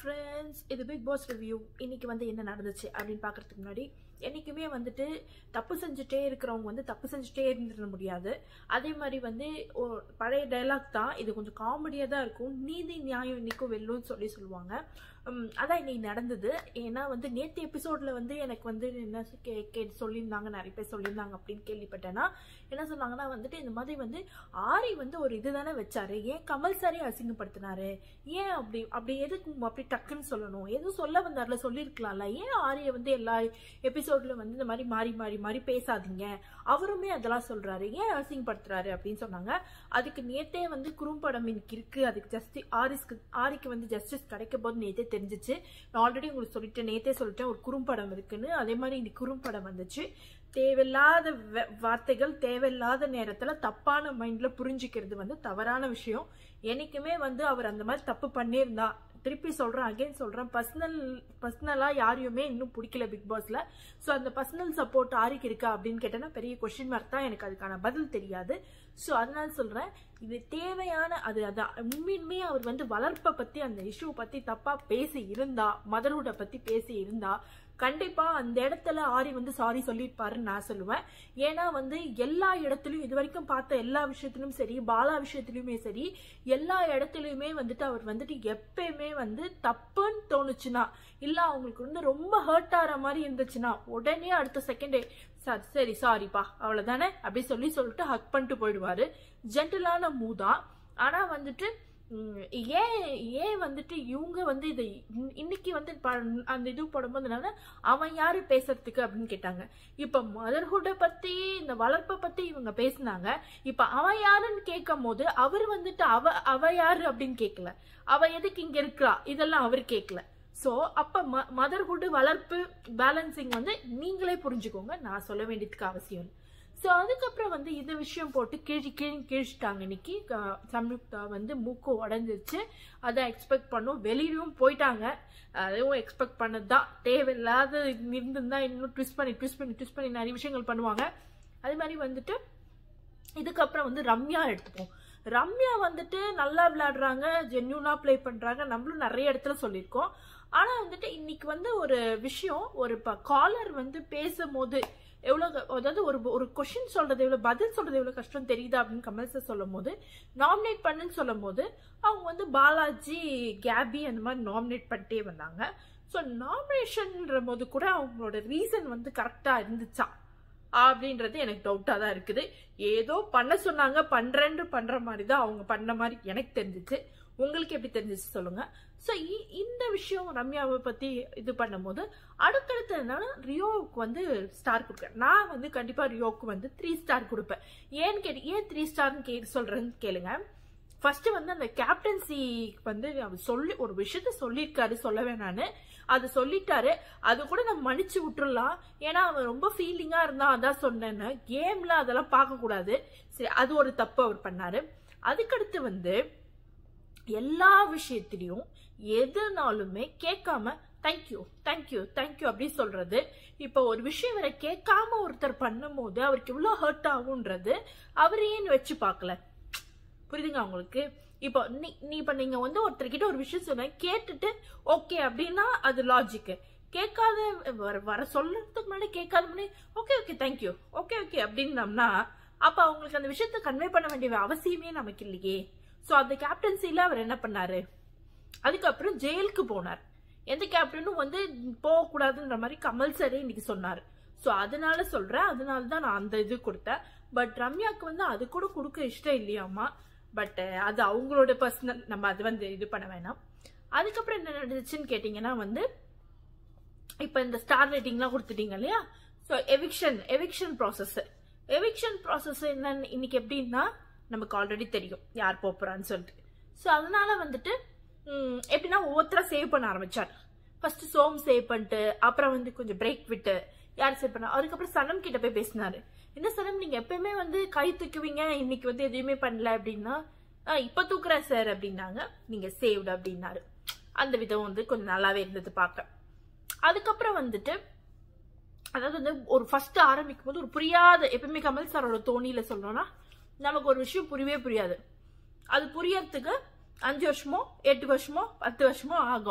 Friends இது big pass review இன்னைக்கு வந்து என்ன நடந்துச்சு அப்படின்னு பார்க்கறதுக்கு முன்னாடி என்றைக்குமே வந்துட்டு தப்பு செஞ்சுட்டே இருக்கிறவங்க வந்து தப்பு செஞ்சுட்டே இருந்துட முடியாது அதே மாதிரி வந்து ஒரு பழைய டைலாக் தான் இது கொஞ்சம் காமெடியாக தான் இருக்கும் நீதி நியாயம் இன்னைக்கும் வெல்லும்னு சொல்லி சொல்லுவாங்க உம், அதான் இன்னைக்கு நடந்தது ஏன்னா வந்து நேற்று எபிசோடில் வந்து எனக்கு வந்து என்ன கே கே சொல்லியிருந்தாங்க நிறைய பேர் சொல்லியிருந்தாங்க அப்படின்னு கேள்விப்பட்டேன்னா என்ன சொன்னாங்கன்னா வந்துட்டு இந்த மாதிரி வந்து ஆரி வந்து ஒரு இது தானே வச்சாரு ஏன் கமல் சாரே அசிங்கப்படுத்தினாரு ஏன் அப்படி அப்படி எதுக்கு அப்படி டக்குன்னு சொல்லணும் எதுவும் சொல்ல வந்தார்ல சொல்லியிருக்கலாம்ல ஏன் ஆரிய வந்து எல்லா எபிசோட்ல வந்து இந்த மாதிரி மாறி மாறி மாறி பேசாதீங்க அவருமே அதெல்லாம் சொல்றாரு ஏன் அசிங்கப்படுத்துறாரு அப்படின்னு சொன்னாங்க அதுக்கு நேத்தே வந்து குறும்படம் இன்னைக்கு இருக்கு அதுக்கு ஜஸ்டி ஆரிஸ்க்கு ஆரிக்கு வந்து ஜஸ்டிஸ் கிடைக்க போது நேத்தே தெரிஞ்சிச்சு நான் ஆல்ரெடி உங்களுக்கு சொல்லிட்டேன் நேத்தே சொல்லிட்டேன் ஒரு குறும்படம் இருக்குன்னு அதே மாதிரி இன்னைக்கு குறும்படம் வந்துச்சு தேவையில்லாத வ- வார்த்தைகள் தேவையில்லாத நேரத்துல தப்பான மைண்ட்ல புரிஞ்சுக்கிறது வந்து தவறான விஷயம் என்னைக்குமே வந்து அவர் அந்த மாதிரி தப்பு பண்ணியிருந்தா திருப்பி சொல்றேன் அகைன் சொல்றேன் பர்சனல் பர்சனலா யாரையுமே இன்னும் பிடிக்கல பிக் பாஸ்ல ஸோ அந்த பர்சனல் சப்போர்ட் ஆரிக்கு இருக்கா அப்படின்னு கேட்டேன்னா பெரிய கொஸ்டின் மார்க் தான் எனக்கு அதுக்கான பதில் தெரியாது ஸோ அதனால சொல்றேன் இது தேவையான அது அதான் உண்மையுமே அவர் வந்து வளர்ப்பை பத்தி அந்த இஷ்யூ பத்தி தப்பா பேசி இருந்தா மதர்ஹுட்டை பத்தி பேசி இருந்தா கண்டிப்பா அந்த இடத்துல ஆரி வந்து சாரி சொல்லியிருப்பாருன்னு நான் சொல்லுவேன் ஏன்னா வந்து எல்லா இடத்துலயும் இது வரைக்கும் பார்த்த எல்லா விஷயத்திலும் சரி பாலா விஷயத்திலுமே சரி எல்லா இடத்துலயுமே வந்துட்டு அவர் வந்துட்டு எப்பயுமே வந்து தப்புன்னு தோணுச்சுன்னா இல்ல அவங்களுக்கு வந்து ரொம்ப ஹர்ட் ஆகிற மாதிரி இருந்துச்சுன்னா உடனே அடுத்த செகண்டே சார் சரி சாரிப்பா அவ்வளவுதானே அப்படி சொல்லி சொல்லிட்டு ஹக் பண்ணிட்டு போயிடுவாரு ஜென்டலான மூதான் ஆனா வந்துட்டு ம், ஏன் ஏன் வந்துட்டு இவங்க வந்து இதை இன்- இன்னைக்கு வந்து ப- அந்த இது போடும்போது என்னன்னா, அவன் யாரு பேசுறதுக்கு அப்படின்னு கேட்டாங்க இப்ப மதர்ஹுட்டை பத்தி இந்த வளர்ப்பை பத்தி இவங்க பேசினாங்க இப்ப அவன் யாருன்னு கேட்கும் போது அவர் வந்துட்டு அவ அவ யாரு அப்படின்னு கேட்கல அவ எதுக்கு இங்க இருக்கா இதெல்லாம் அவர் கேட்கல சோ அப்ப மதர்ஹுட் வளர்ப்பு பேலன்சிங் வந்து நீங்களே புரிஞ்சுக்கோங்க நான் சொல்ல வேண்டியதுக்கு அவசியம் இல்லை ஸோ அதுக்கப்புறம் வந்து இந்த விஷயம் போட்டு கிழி கிழி கிழிச்சிட்டாங்க இன்னைக்கு க- சம்யுக்தா வந்து மூக்கு உடஞ்சிருச்சு அதை எக்ஸ்பெக்ட் பண்ணோம் வெளியிலும் போயிட்டாங்க அதுவும் எக்ஸ்பெக்ட் பண்ணது தான் தேவையில்லாத இருந்திருந்தா இன்னும் ட்விஸ்ட் பண்ணி ட்விஸ்ட் பண்ணி ட்விஸ்ட் பண்ணி நிறைய விஷயங்கள் பண்ணுவாங்க அதே மாதிரி வந்துட்டு இதுக்கப்புறம் வந்து ரம்யா எடுத்துப்போம் ரம்யா வந்துட்டு நல்லா விளையாடுறாங்க ஜென்யூனா ப்ளே பண்றாங்க நம்மளும் நிறைய இடத்துல சொல்லியிருக்கோம் ஆனா வந்துட்டு இன்னைக்கு வந்து ஒரு விஷயம் ஒரு காலர் வந்து பேசும்போது எவ்வளவு அதாவது ஒரு ஒரு கொஷின் சொல்றது எவ்வளவு பதில் சொல்றது எவ்வளவு கஷ்டம் தெரியுதா அப்படின்னு கமல் சார் சொல்லும் போது நாமினேட் பண்ணுன்னு சொல்லும் போது அவங்க வந்து பாலாஜி கேபி அந்த மாதிரி நாமினேட் பண்ணிட்டே வந்தாங்க ஸோ நாமினேஷன்ன்ற போது கூட அவங்களோட ரீசன் வந்து கரெக்டா இருந்துச்சா அப்படின்றது எனக்கு டவுட்டா தான் இருக்குது ஏதோ பண்ண சொன்னாங்க பண்றேன்னு பண்ற மாதிரி தான் அவங்க பண்ண மாதிரி எனக்கு தெரிஞ்சிச்சு உங்களுக்கு எப்படி தெரிஞ்சிச்சு சொல்லுங்க ஸோ இந்த விஷயம் ரம்யாவை பத்தி இது பண்ணும்போது அடுத்தடுத்து என்னன்னா ரியோவுக்கு வந்து ஸ்டார் கொடுக்குறேன் நான் வந்து கண்டிப்பா ரியோவுக்கு வந்து த்ரீ ஸ்டார் கொடுப்பேன் ஏன்னு கேட்டு ஏன் த்ரீ ஸ்டார்னு கே சொல்றேன்னு கேளுங்க ஃபர்ஸ்ட் வந்து அந்த கேப்டன்சி வந்து அவர் சொல்லி ஒரு விஷயத்த சொல்லியிருக்காரு சொல்ல வேணான்னு அது சொல்லிட்டாரு அது கூட நம்ம மன்னிச்சு விட்டுறலாம் ஏன்னா அவன் ரொம்ப ஃபீலிங்கா இருந்தான் அதான் சொன்னேன்னு கேம்ல அதெல்லாம் பார்க்க கூடாது சரி அது ஒரு தப்பு அவர் பண்ணாரு அதுக்கடுத்து வந்து எல்லா விஷயத்திலையும் எதுனாலுமே கேட்காம தேங்க்யூ தேங்க்யூ தேங்க்யூ அப்படி சொல்றது இப்போ ஒரு விஷயம் வேற கேட்காம ஒருத்தர் பண்ணும்போது அவருக்கு இவ்வளோ ஹர்ட் ஆகுன்றது அவர் ஏன் வச்சு பார்க்கல புரியுதுங்க உங்களுக்கு இப்போ நீ நீ இப்போ நீங்க வந்து ஒருத்தர்கிட்ட ஒரு விஷயம் சொன்ன கேட்டுட்டு ஓகே அப்படின்னா அது லாஜிக்கு கேட்காத வர வர சொல்றதுக்கு முன்னாடி கேட்காத முன்னாடி okay okay thank you okay okay அப்படின்னம்னா அப்ப அவங்களுக்கு அந்த விஷயத்த கன்வே பண்ண வேண்டிய அவசியமே நமக்கு இல்லையே ஸோ அந்த கேப்டன்சில அவர் என்ன பண்ணாரு அதுக்கப்புறம் ஜெயிலுக்கு போனார் எந்த கேப்டனும் வந்து போகக்கூடாதுன்ற மாதிரி கமல் சாரே இன்னைக்கு சொன்னார் ஸோ அதனால சொல்றேன் அதனால தான் நான் அந்த இது கொடுத்தேன் பட் ரம்யாக்கு வந்து அது கூட கொடுக்க இஷ்டம் இல்லையாமா பட் அது அவங்களோட பர்சனல் நம்ம அது வந்து இது பண்ண வேணாம் அதுக்கப்புறம் என்ன நடந்துச்சுன்னு கேட்டிங்கன்னா வந்து இப்போ இந்த ஸ்டார் ரேட்டிங்லாம் கொடுத்துட்டீங்க இல்லையா so eviction eviction process eviction process என்னன்னு இன்னைக்கு எப்படின்னா நமக்கு ஆல்ரெடி தெரியும் யார் போறான்னு சொல்லிட்டு ஸோ அதனால வந்துட்டு ம், எப்படின்னா ஒவ்வொருத்தரா சேவ் பண்ண ஆரம்பிச்சார் ஃபர்ஸ்ட் சோம் சேவ் பண்ணிட்டு அப்புறம் வந்து கொஞ்சம் பிரேக் விட்டு யார் சேவ் பண்ணா அதுக்கப்புறம் சனம் கிட்ட போய் பேசினாரு என்ன சனம் நீங்க எப்பயுமே வந்து கை தூக்குவீங்க இன்னைக்கு வந்து எதுவுமே பண்ணல அப்படின்னா "ஆ, இப்ப தூக்குறேன் சார் அப்படின்னாங்க நீங்க சேவ்டு அப்படின்னாரு அந்த விதம் வந்து கொஞ்சம் நல்லாவே இருந்தது பார்க்க அதுக்கப்புறம் வந்துட்டு அதாவது வந்து ஒரு ஃபர்ஸ்ட் ஆரம்பிக்கும் போது ஒரு புரியாத எப்பவுமே கமல் சாரோட தோணியில சொல்லணும்னா நமக்கு ஒரு விஷயம் புரியவே புரியாது அது புரியறதுக்கு அஞ்சு வருஷமோ எட்டு வருஷமோ பத்து வருஷமோ ஆகும்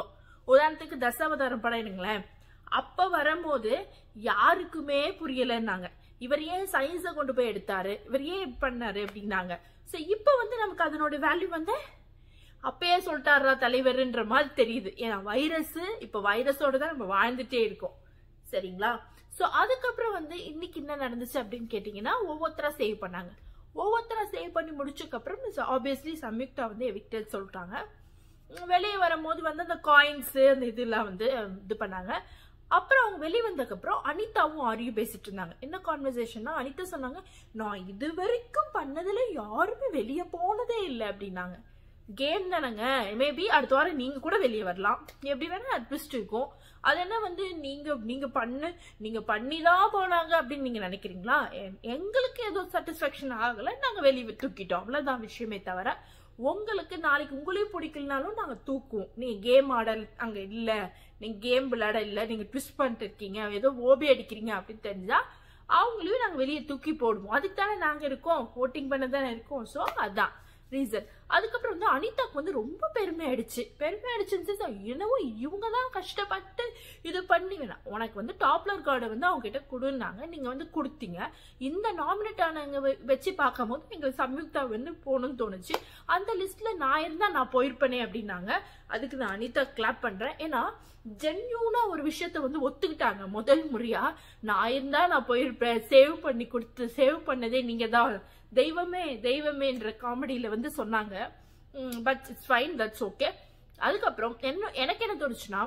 உதாரணத்துக்கு தசாவதாரம் படம் எடுங்களேன் அப்ப வரும்போது யாருக்குமே புரியலன்னாங்க இவர் ஏன் சயின்ஸை கொண்டு போய் எடுத்தாரு இவர் ஏன் இப்படி பண்ணாரு அப்படின்னாங்க சோ இப்ப வந்து நமக்கு அதனோட வேல்யூ வந்து அப்பயே சொல்லிட்டாரா தலைவர்ன்ற மாதிரி தெரியுது ஏன்னா வைரஸ் இப்ப வைரஸோட தான் நம்ம வாழ்ந்துட்டே இருக்கோம் சரிங்களா சோ அதுக்கப்புறம் வந்து இன்னைக்கு என்ன நடந்துச்சு அப்படின்னு கேட்டீங்கன்னா ஒவ்வொருத்தரா சேவ் பண்ணாங்க ஒவ்வொருத்தரா சேவ் பண்ணி முடிச்சதுக்கு அப்புறம் ஆப்வியஸ்லி சம்யுக்தா வந்து எவிக்டட் சொல்லிட்டாங்க வெளியே வரும்போது வந்து அந்த காயின்ஸ் அந்த இதெல்லாம் வந்து அஹ், இது பண்ணாங்க அப்புறம் அவங்க வெளியே வந்ததுக்கப்புறம் அனிதாவும் ஆரியும் பேசிட்டு இருந்தாங்க என்ன கான்வர்சேஷன்னா அனிதா சொன்னாங்க நான் இது வரைக்கும் பண்ணதுல யாருமே வெளியே போனதே இல்லை அப்படின்னாங்க கேம் தானங்க மேபி அடுத்த வாரம் நீங்க கூட வெளியே வரலாம் எப்படி வேணா ட்விஸ்ட் இருக்கும் அது என்ன வந்து நீங்க நீங்க பண்ணு நீங்க பண்ணி தான் போனாங்க அப்படின்னு நீங்க நினைக்கிறீங்களா எ- எங்களுக்கு ஏதோ சாட்டிஸ்ஃபேக்ஷன் ஆகல நாங்க வெளியே தூக்கிட்டோம் அவ்வளவுதான் விஷயமே தவிர உங்களுக்கு நாளைக்கு உங்களையும் பிடிக்கலனாலும் நாங்க தூக்குவோம் நீங்க கேம் ஆட அங்க இல்ல நீங்க கேம் விளையாட இல்ல நீங்க ட்விஸ்ட் பண்ணிட்டு இருக்கீங்க ஏதோ ஓபி அடிக்கிறீங்க அப்படின்னு தெரிஞ்சா அவங்களையும் நாங்க வெளியே தூக்கி போடுவோம் அதுக்கு தானே நாங்க இருக்கோம் ஓட்டிங் பண்ண தானே இருக்கோம் சோ அதான் ரீசன் அதுக்கப்புறம் வந்து அனிதாக்கு வந்து ரொம்ப பெருமை ஆயிடுச்சு பெருமை ஆயிடுச்சுன்னு என்னவோ இவங்க தான் கஷ்டப்பட்டு இது பண்ணி வேணாம் உனக்கு வந்து டாப்லர் கார்டை வந்து அவங்க கிட்ட கொடுன்னாங்க நீங்க வந்து கொடுத்தீங்க இந்த நாமினேட் ஆனவங்க வெ- வச்சு பார்க்கும்போது எங்களுக்கு சம்யுக்தா வந்து போகணும்னு தோணுச்சு அந்த லிஸ்ட்ல நான் இருந்தா நான் போயிருப்பேனே அப்படின்னாங்க அதுக்கு நான் அனிதா கிளாப் பண்றேன் ஏன்னா ஜென்யூனா ஒரு விஷயத்த வந்து ஒத்துக்கிட்டாங்க முதல் முறையா நான் இருந்தா நான் போயிருப்பேன் சேவ் பண்ணி கொடுத்து சேவ் பண்ணதே நீங்க தான் தெய்வமே தெய்வமேன்ற காமெடியில வந்து சொன்னாங்க but it's fine that's okay அதுக்கப்புறம் என்ன எனக்கு என்ன தோணுச்சுன்னா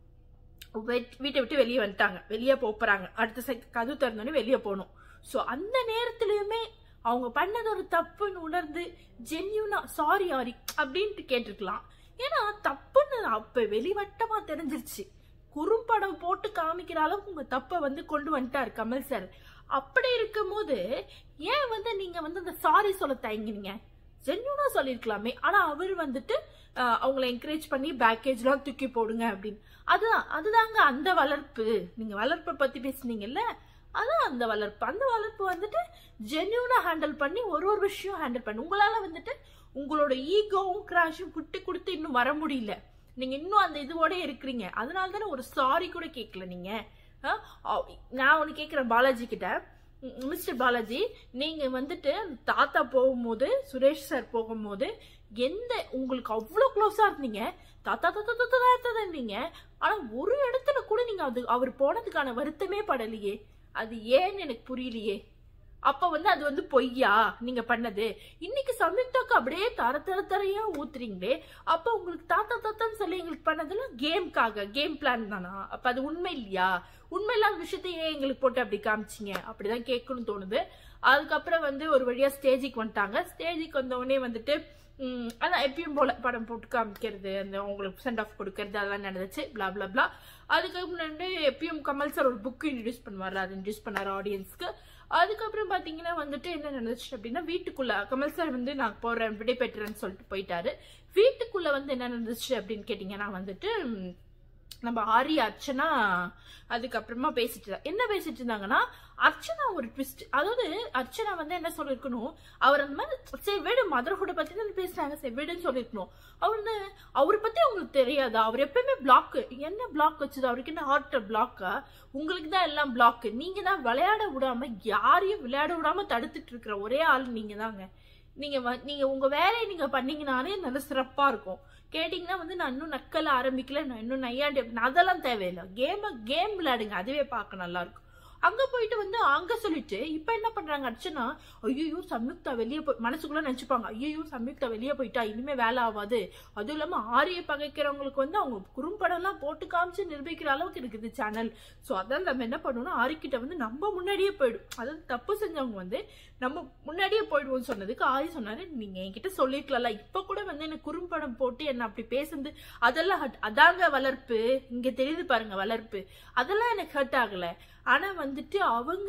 வெட்- வீட்டை விட்டு வெளியே வந்துட்டாங்க வெளியே போறாங்க அடுத்த செக் கதவு திறந்தோடனே வெளியே போகணும் ஸோ அந்த நேரத்துலயுமே அவங்க பண்ணது ஒரு தப்புன்னு உணர்ந்து ஜென்யூனா சாரி ஆரி அப்படின்ட்டு கேட்டிருக்கலாம் ஏன்னா தப்புன்னு அப்ப வெளிவட்டமா தெரிஞ்சிருச்சு குறும்படம் போட்டு காமிக்கிற அளவுக்கு உங்க தப்பை வந்து கொண்டு வந்துட்டாரு கமல் சார் அப்படி இருக்கும்போது ஏன் வந்து நீங்க வந்து அந்த சாரி சொல்ல தயங்கினீங்க ஜென்யூனா சொல்லியிருக்கலாமே ஆனா அவர் வந்துட்டு அஹ், அவங்கள என்கரேஜ் பண்ணி பேக்கேஜ்லாம் தூக்கி போடுங்க அப்படின்னு அதுதான் அதுதாங்க அந்த வளர்ப்பு நீங்க வளர்ப்பை பத்தி பேசுனீங்கல்ல அதான் அந்த வளர்ப்பு அந்த வளர்ப்பு வந்துட்டு ஜென்யூனா ஹேண்டில் பண்ணி ஒரு ஒரு விஷயம் ஹேண்டில் பண்ணி உங்களால வந்துட்டு உங்களோட ஈகோவும் கிராஷும் புட்டி கொடுத்து இன்னும் வர முடியல நீங்க இன்னும் அந்த இதுவோட இருக்கிறீங்க அதனால தானே ஒரு சாரி கூட கேட்கல நீங்க ஆ? ஆ, நான் ஒன்னு கேக்குறேன் பாலாஜி கிட்ட மிஸ்டர் பாலாஜி நீங்க வந்துட்டு தாத்தா போகும்போது சுரேஷ் சார் போகும்போது எந்த உங்களுக்கு அவ்வளோ க்ளோஸா இருந்தீங்க தாத்தா தாத்தா தாத்தா தாத்தா இருந்தீங்க ஆனா ஒரு இடத்துல கூட நீங்க அது அவர் போனதுக்கான வருத்தமே படலையே அது ஏன்னு எனக்கு புரியலையே அப்ப வந்து அது வந்து பொய்யா நீங்க பண்ணது இன்னைக்கு சம்யுக்தாக்கு அப்படியே தர தர தரையா ஊத்துறீங்களே அப்ப உங்களுக்கு தாத்தா தாத்தான்னு சொல்லி எங்களுக்கு பண்ணதெல்லாம் கேம்காக கேம் பிளான் தானா அப்ப அது உண்மை இல்லையா உண்மை இல்லாத விஷயத்த ஏன் எங்களுக்கு போட்டு அப்படி காமிச்சிங்க அப்படிதான் கேட்கணும்னு தோணுது அதுக்கப்புறம் வந்து ஒரு வழியா ஸ்டேஜுக்கு வந்துட்டாங்க ஸ்டேஜுக்கு வந்த உடனே வந்துட்டு ம், அதான் எப்பயும் போல படம் போட்டு காமிக்கிறது அந்த உங்களுக்கு சென்ட் ஆஃப் கொடுக்கறது அதெல்லாம் நடந்துச்சு blah blah blah அதுக்கு முன்னாடி எப்பயும் கமல் சார் ஒரு புக் இன்ட்ரடியூஸ் பண்ணுவார் அதை இன்ட்ரடியூஸ் பண்ணார் ஆடியன்ஸ்க்கு அதுக்கப்புறம் பாத்தீங்கன்னா வந்துட்டு என்ன நடந்துச்சு அப்படின்னா வீட்டுக்குள்ள கமல் சார் வந்து நான் போறேன் விடை பெற்றேன்னு சொல்லிட்டு போயிட்டாரு வீட்டுக்குள்ள வந்து என்ன நடந்துச்சு அப்படின்னு கேட்டீங்கன்னா வந்துட்டு ம், நம்ம ஆரி அர்ச்சனா அதுக்கப்புறமா பேசிட்டு இருந்தா- என்ன பேசிட்டு இருந்தாங்கன்னா அர்ச்சனா ஒரு ட்விஸ்ட் அதாவது அர்ச்சனா வந்து என்ன சொல்லிருக்கணும் அவர் அந்த மாதிரி சரி வீடு மதர்ஹுட பத்தி தான் பேசுறாங்க சரி வீடுன்னு சொல்லிருக்கணும் அவர் வந்து அவரை பத்தி உங்களுக்கு தெரியாதா அவர் எப்பயுமே பிளாக் என்ன பிளாக் வச்சது அவருக்கு என்ன ஹார்ட் பிளாக்கா உங்களுக்கு தான் எல்லாம் பிளாக் நீங்க தான் விளையாட விடாம யாரையும் விளையாட விடாம தடுத்துட்டு இருக்கிற ஒரே ஆள் நீங்க தாங்க நீங்க வ- நீங்க உங்க வேலையை நீங்க பண்ணீங்கனாலே நல்ல சிறப்பா இருக்கும் கேட்டீங்கன்னா வந்து நான் இன்னும் நக்கல ஆரம்பிக்கல நான் இன்னும் நையாண்டி நான் அதெல்லாம் தேவையில்லை கேம கேம் விளையாடுங்க அதுவே பார்க்க நல்லா இருக்கும் அங்க போயிட்டு வந்து அங்க சொல்லிட்டு இப்ப என்ன பண்றாங்க அர்ச்சனா ஐயோ சம்யுக்தா வெளியே போய் மனசுக்குள்ள நினைச்சுப்பாங்க ஐயோ சம்யுக்தா வெளியே போயிட்டா இனிமே வேலை ஆகாது அதுவும் இல்லாம ஆரிய பகைக்கிறவங்களுக்கு வந்து அவங்க குறும்படம் எல்லாம் போட்டு காமிச்சு நிரூபிக்கிற அளவுக்கு இருக்குது சேனல் சோ அதான் நம்ம என்ன பண்ணணும்னா ஆரிக்கிட்ட வந்து நம்ம முன்னாடியே போயிடும் அதாவது தப்பு செஞ்சவங்க வந்து நம்ம முன்னாடியே போயிடுவோம்னு சொன்னதுக்கு ஆரி சொன்னாரு நீங்க என்கிட்ட சொல்லிருக்கலாம்ல இப்ப கூட வந்து எனக்கு குறும்படம் போட்டு என்ன அப்படி பேசுறது அதெல்லாம் hurt. அதாங்க வளர்ப்பு இங்க தெரியுது பாருங்க வளர்ப்பு அதெல்லாம் எனக்கு ஹர்ட் ஆகல ஆனா வந்துட்டு அவங்க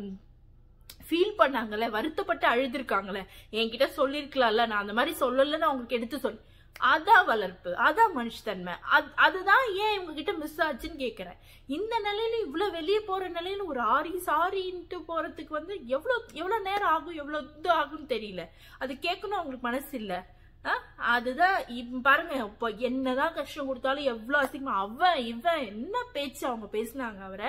ஃபீல் பண்ணாங்கல்ல வருத்தப்பட்டு அழுதுருக்காங்கல்ல என்கிட்ட சொல்லிருக்கலாம்ல நான் அந்த மாதிரி சொல்லலன்னு அவங்களுக்கு எடுத்து சொல் அதான் வளர்ப்பு அதான் மனுஷத்தன்மை அது- அதுதான் ஏன் இவங்க கிட்ட மிஸ் ஆச்சுன்னு கேக்குறேன் இந்த நிலையில இவ்வளவு வெளியே போற நிலையில ஒரு ஆரி சாரின்ட்டு போறதுக்கு வந்து எவ்வளவு எவ்வளவு நேரம் ஆகும் எவ்வளவு இது ஆகும்னு தெரியல அது கேட்கணும் அவங்களுக்கு மனசு இல்ல ஆ, அதுதான் இப்ப பாருங்க இப்போ என்னதான் கஷ்டம் கொடுத்தாலும் எவ்வளவு அசிங்கமா அவன் இவன் என்ன பேச்சு அவங்க பேசினாங்க அவரை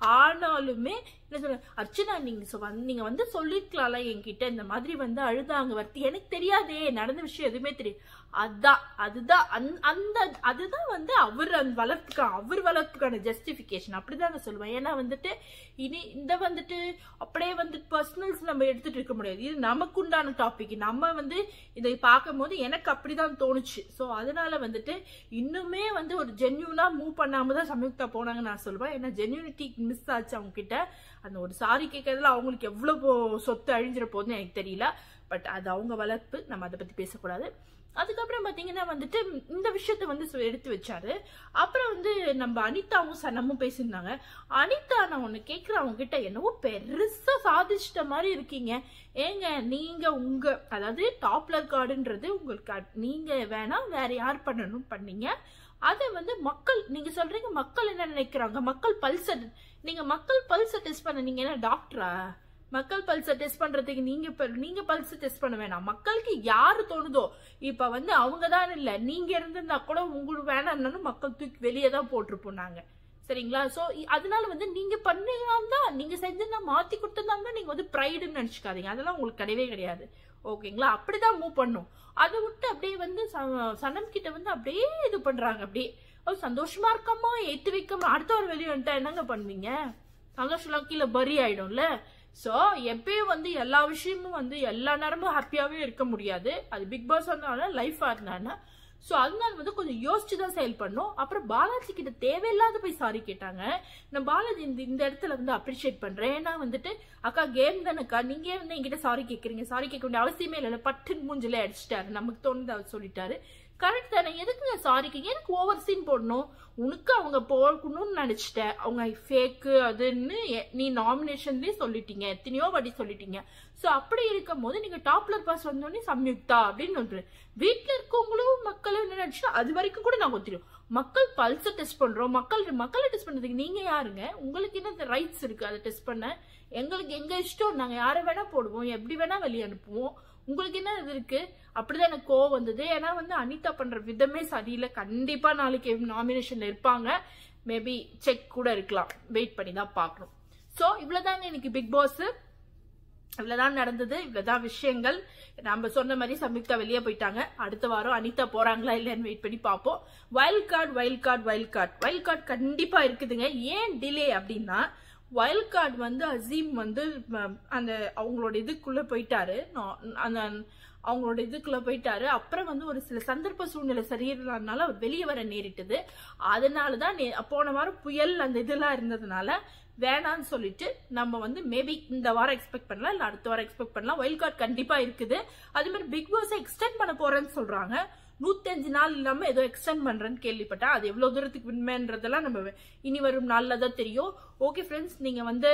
ஆனாலுமே என்ன சொல்ற அர்ச்சனா நீங்க சொ- வந்து- நீங்க வந்து சொல்லிருக்கலாம்ல என்கிட்ட இந்த மாதிரி வந்து அழுதாங்க வர்த்தி எனக்கு தெரியாதே நடந்த விஷயம் எதுவுமே தெரியும் அதான் அதுதான் அந்த- அந்த அதுதான் வந்து அவர் அந்த வளர்ப்புக்கான அவர் வளர்ப்புக்கான ஜஸ்டிபிகேஷன் அப்படிதான் நான் சொல்லுவேன் ஏன்னா வந்துட்டு இனி இந்த வந்துட்டு அப்படியே வந்து பர்சனல்ஸ் நம்ம எடுத்துட்டு இருக்க முடியாது இது நமக்கு உண்டான டாபிக் நம்ம வந்து இதை பார்க்கும்போது எனக்கு அப்படிதான் தோணுச்சு ஸோ அதனால வந்துட்டு இன்னுமே வந்து ஒரு ஜென்யூனா மூவ் பண்ணாம தான் சம்யுக்தா போனாங்கன்னு நான் சொல்லுவேன் ஏன்னா ஜென்யூனிட்டி மிஸ் ஆச்சு அவங்க கிட்ட அந்த ஒரு சாரி கேட்கறதுல அவங்களுக்கு எவ்வளவு சொத்து அழிஞ்சிட போகுதுன்னு எனக்கு தெரியல பட் அது அவங்க வளர்ப்பு நம்ம அதை பத்தி பேசக்கூடாது அதுக்கப்புறம் பாத்தீங்கன்னா வந்துட்டு இந்த விஷயத்த வந்து சொ- எடுத்து வச்சாரு அப்புறம் வந்து நம்ம அனிதாவும் சனமும் பேசியிருந்தாங்க அனிதா நான் ஒண்ணு கேக்குறேன் அவங்க கிட்ட என்னவோ பெருசா சாதிச்சிட்ட மாதிரி இருக்கீங்க ஏங்க நீங்க உங்க அதாவது டாப்லர் கார்டுன்றது உங்களுக்கு அட்- நீங்க வேணா வேற யார் பண்ணணும் பண்ணீங்க அதை வந்து மக்கள் நீங்க சொல்றீங்க மக்கள் என்ன நினைக்கிறாங்க மக்கள் பல்ஸ் நீங்க மக்கள் பல்ஸை டெஸ்ட் பண்ண நீங்க என்ன டாக்டரா மக்கள் பல்ஸை டெஸ்ட் பண்றதுக்கு நீங்க இப்ப நீங்க பல்ஸ் டெஸ்ட் பண்ண வேணாம் மக்களுக்கு யாரு தோணுதோ இப்ப வந்து அவங்க தான் இல்ல நீங்க இருந்திருந்தா கூட உங்களுக்கு வேணாம்னாலும் மக்கள் தூக்கி வெளியே தான் போட்டிருப்போம் நாங்க சரிங்களா சோ அதனால வந்து நீங்க பண்ணீங்கன்னா நீங்க செஞ்சிருந்தா மாத்தி கொடுத்திருந்தாங்க நீங்க வந்து ப்ரைடுன்னு நினைச்சுக்காதீங்க அதெல்லாம் உங்களுக்கு கிடையவே கிடையாது ஓகேங்களா அப்படிதான் மூவ் பண்ணும் அதை விட்டு அப்படியே வந்து ச- சனம் கிட்ட வந்து அப்படியே இது பண்றாங்க அப்படியே ஓ, சந்தோஷமா இருக்கமா ஏத்து வைக்காம அடுத்த ஒரு வெளியே வந்துட்டா என்னங்க பண்ணுவீங்க சந்தோஷம்லாம் கீழே பரி ஆயிடும்ல சோ எப்பயும் வந்து எல்லா விஷயமும் வந்து எல்லா நேரமும் ஹாப்பியாவே இருக்க முடியாது அது பிக் பாஸ் வந்தாலும் லைஃபா இருந்தானே சோ அதனால வந்து கொஞ்சம் யோசிச்சு தான் செயல் பண்ணும் அப்புறம் பாலாஜி கிட்ட தேவையில்லாத போய் சாரி கேட்டாங்க நான் பாலாஜி இந்த இந்த இடத்துல வந்து அப்ரிஷியேட் பண்றேன் ஏன்னா வந்துட்டு அக்கா கேம் தானேக்கா நீங்க ஏன் வந்து என்கிட்ட சாரி கேக்குறீங்க சாரி கேட்க வேண்டிய அவசியமே இல்லை பட்டுன்னு மூஞ்சில அடிச்சிட்டாரு நமக்கு தோணுது அவர் சொல்லிட்டாரு கரெக்ட் தானே எதுக்குங்க சாரிக்கு எனக்கு ஓவர் சீன் போடணும் உனக்கு அவங்க போகணும்னு நினைச்சிட்ட அவங்க ஃபேக்கு அதுன்னு எ- நீ நாமினேஷன்லயே சொல்லிட்டீங்க எத்தனையோ வாட்டி சொல்லிட்டீங்க சோ அப்படி இருக்கும் போது நீங்க டாப்லர் பாஸ் வந்தோடனே சம்யுக்தா அப்படின்னு சொல்றேன் வீட்டுல இருக்கவங்களும் மக்களும் என்ன நினைச்சா அது வரைக்கும் கூட நான் ஒத்திரும் மக்கள் பல்ஸை டெஸ்ட் பண்றோம் மக்கள் மக்களை டெஸ்ட் பண்றதுக்கு நீங்க யாருங்க உங்களுக்கு என்ன ரைட்ஸ் இருக்கு அதை டெஸ்ட் பண்ண எங்களுக்கு எங்க இஷ்டம் நாங்க யாரை வேணா போடுவோம் எப்படி வேணா வெளியே அனுப்புவோம் உங்களுக்கு என்ன இது இருக்கு அப்படிதான் எனக்கு கோவம் வந்தது ஏன்னா வந்து அனிதா பண்ற விதமே சரியில்லை கண்டிப்பா நாளைக்கு நாமினேஷன்ல இருப்பாங்க மேபி செக் கூட இருக்கலாம் வெயிட் பண்ணி தான் பார்க்கணும் ஸோ இவ்வளவுதாங்க இன்னைக்கு பிக் பாஸ் இவ்வளவுதான் நடந்தது இவ்வளவுதான் விஷயங்கள் நம்ம சொன்ன மாதிரி சம்யுக்தா வெளியே போயிட்டாங்க அடுத்த வாரம் அனிதா போறாங்களா இல்லைன்னு வெயிட் பண்ணி பார்ப்போம் wild card wild card wild card wild card கண்டிப்பா இருக்குதுங்க ஏன் டிலே அப்படின்னா வைல்ட் கார்டு வந்து அசீம் வந்து ம, அந்த அவங்களோட இதுக்குள்ள போயிட்டாரு நா- அந்த அவங்களோட இதுக்குள்ள போயிட்டாரு அப்புறம் வந்து ஒரு சில சந்தர்ப்ப சூழ்நிலை சரியில்லாதனால அவர் வெளியே வர நேரிட்டது அதனாலதான் நே- போன வாரம் புயல் அந்த இதெல்லாம் இருந்ததுனால வேணான்னு சொல்லிட்டு நம்ம வந்து மேபி இந்த வாரம் எக்ஸ்பெக்ட் பண்ணலாம் இல்ல அடுத்த வாரம் எக்ஸ்பெக்ட் பண்ணலாம் வைல்ட் கார்டு கண்டிப்பா இருக்குது அதே மாதிரி பிக் பாஸ் எக்ஸ்டெண்ட் பண்ண போறேன்னு சொல்றாங்க நூத்தி அஞ்சு நாள் இல்லாம ஏதோ எக்ஸ்டெண்ட் பண்றேன்னு கேள்விப்பட்டேன் அது எவ்வளவு தூரத்துக்கு உண்மைன்றதெல்லாம் நம்ம இனி வரும் நாள்ல தான் தெரியும் ஓகே ஃப்ரெண்ட்ஸ் நீங்க வந்து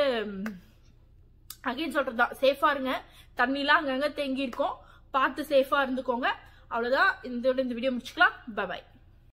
அகைன் சொல்றதா சேஃபா இருங்க தண்ணிலாம் அங்கங்க தேங்கி இருக்கும் பார்த்து சேஃபா இருந்துக்கோங்க அவ்வளவுதான் இந்த இந்த வீடியோ முடிச்சுக்கலாம் பை